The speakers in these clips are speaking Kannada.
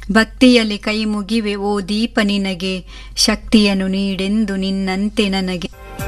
ಭಕ್ತಿಯಲ್ಲಿ ಕೈ ಮುಗಿವೆ ಓ ದೀಪ ನಿನಗೆ ಶಕ್ತಿಯನ್ನು ನೀಡೆಂದು ನಿನ್ನಂತೆ ನನಗೆ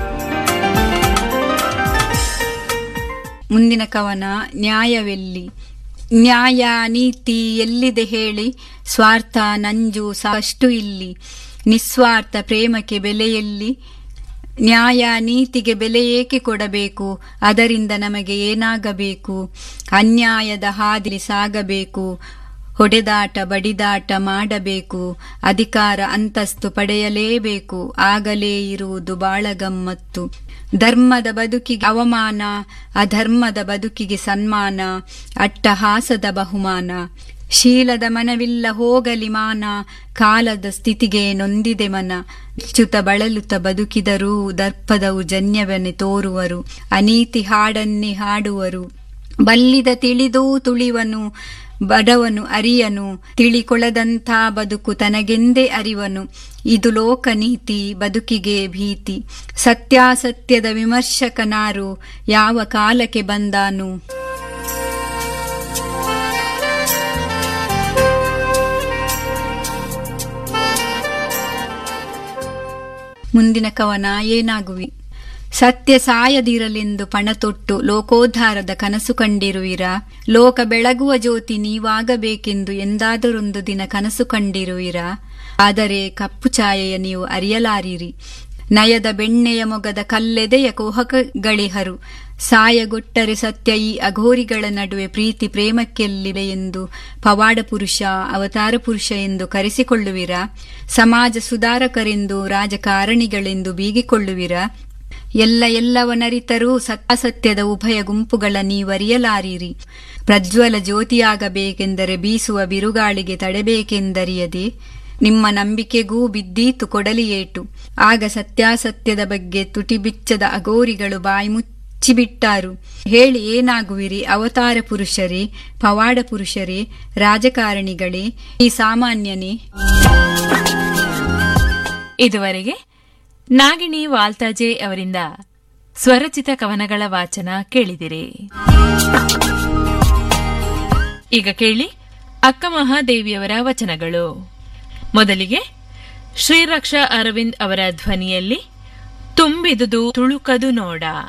ಮುಂದಿನ ಕವನ ನ್ಯಾಯವೆಲ್ಲಿ ನ್ಯಾಯ ನೀತಿ ಎಲ್ಲಿದೆ ಹೇಳಿ ಸ್ವಾರ್ಥ ನಂಜು ಸಾಷ್ಟು ಇಲ್ಲಿ ನಿಸ್ವಾರ್ಥ ಪ್ರೇಮಕ್ಕೆ ಬೆಲೆಯಲ್ಲಿ ನ್ಯಾಯ ನೀತಿಗೆ ಬೆಲೆ ಏಕೆ ಕೊಡಬೇಕು ಅದರಿಂದ ನಮಗೆ ಏನಾಗಬೇಕು ಅನ್ಯಾಯದ ಹಾದಿ ಸಾಗಬೇಕು ಹೊಡೆದಾಟ ಬಡಿದಾಟ ಮಾಡಬೇಕು ಅಧಿಕಾರ ಅಂತಸ್ತು ಪಡೆಯಲೇಬೇಕು ಆಗಲೇ ಇರುವುದು ಬಾಳ ಗಮ್ಮತ್ತು ಧರ್ಮದ ಬದುಕಿಗೆ ಅವಮಾನ ಅಧರ್ಮದ ಬದುಕಿಗೆ ಸನ್ಮಾನ ಅಟ್ಟಹಾಸದ ಬಹುಮಾನ ಶೀಲದ ಮನವಿಲ್ಲ ಹೋಗಲಿ ಮಾನ ಕಾಲದ ಸ್ಥಿತಿಗೆ ನೊಂದಿದೆ ಮನ ಚ್ಯುತ ಬಳಲುತ್ತ ಬದುಕಿದರೂ ದರ್ಪದವು ಜನ್ಯವನೆ ತೋರುವರು ಅನೀತಿ ಹಾಡನ್ನೇ ಹಾಡುವರು ಬಲ್ಲಿದ ತಿಳಿದೂ ತುಳಿವನು ಬಡವನು ಅರಿಯನು ತಿಳಿಕೊಳದಂಥ ಬದುಕು ತನಗೆಂದೇ ಅರಿವನು ಇದು ಲೋಕನೀತಿ ಬದುಕಿಗೆ ಭೀತಿ ಸತ್ಯಾಸತ್ಯದ ವಿಮರ್ಶಕನಾರು ಯಾವ ಕಾಲಕ್ಕೆ ಬಂದಾನು ಮುಂದಿನ ಕವನ ಏನಾಗುವಿ ಸತ್ಯ ಸಾಯದಿರಲೆಂದು ಪಣತೊಟ್ಟು ಲೋಕೋದ್ಧಾರದ ಕನಸು ಕಂಡಿರುವಿರ ಲೋಕ ಬೆಳಗುವ ಜ್ಯೋತಿ ನೀವಾಗಬೇಕೆಂದು ಎಂದಾದರೊಂದು ದಿನ ಕನಸು ಕಂಡಿರುವಿರ ಆದರೆ ಕಪ್ಪು ಛಾಯೆಯ ನೀವು ಅರಿಯಲಾರಿರಿ ನಯದ ಬೆಣ್ಣೆಯ ಮೊಗದ ಕಲ್ಲೆದೆಯ ಕುಹಕಗಳಿಹರು ಸಾಯಗೊಟ್ಟರೆ ಸತ್ಯ ಈ ಅಘೋರಿಗಳ ನಡುವೆ ಪ್ರೀತಿ ಪ್ರೇಮಕ್ಕೆಲ್ಲಿದೆ ಎಂದು ಪವಾಡ ಪುರುಷ ಅವತಾರ ಪುರುಷ ಎಂದು ಕರೆಸಿಕೊಳ್ಳುವಿರ ಸಮಾಜ ಸುಧಾರಕರೆಂದು ರಾಜಕಾರಣಿಗಳೆಂದು ಬೀಗಿಕೊಳ್ಳುವಿರ ಎಲ್ಲ ಎಲ್ಲವನರಿತರೂ ಸತ್ಯಾಸತ್ಯದ ಉಭಯ ಗುಂಪುಗಳ ನೀವರಿಯಲಾರಿರಿ ಪ್ರಜ್ವಲ ಜ್ಯೋತಿಯಾಗಬೇಕೆಂದರೆ ಬೀಸುವ ಬಿರುಗಾಳಿಗೆ ತಡೆಬೇಕೆಂದರಿಯದೆ ನಿಮ್ಮ ನಂಬಿಕೆಗೂ ಬಿದ್ದೀತು ಕೊಡಲಿಯೇಟು ಆಗ ಸತ್ಯಾಸತ್ಯದ ಬಗ್ಗೆ ತುಟಿಬಿಚ್ಚದ ಅಗೋರಿಗಳು ಬಾಯಿ ಮುಚ್ಚಿಬಿಟ್ಟಾರು ಹೇಳಿ ಏನಾಗುವಿರಿ ಅವತಾರ ಪುರುಷರೇ ಪವಾಡ ಪುರುಷರೇ ರಾಜಕಾರಣಿಗಳೇ ಈ ಸಾಮಾನ್ಯನೇ ಇದುವರೆಗೆ ನಾಗಿಣಿ ವಾಲ್ತಾಜೆ ಅವರಿಂದ ಸ್ವರಚಿತ ಕವನಗಳ ವಾಚನ ಕೇಳಿದಿರಿ ಈಗ ಕೇಳಿ ಅಕ್ಕ ಮಹಾದೇವಿಯವರ ವಚನಗಳು ಮೊದಲಿಗೆ ಶ್ರೀರಕ್ಷಾ ಅರವಿಂದ್ ಅವರ ಧ್ವನಿಯಲ್ಲಿ ತುಂಬಿದುದು ತುಳುಕದು ನೋಡ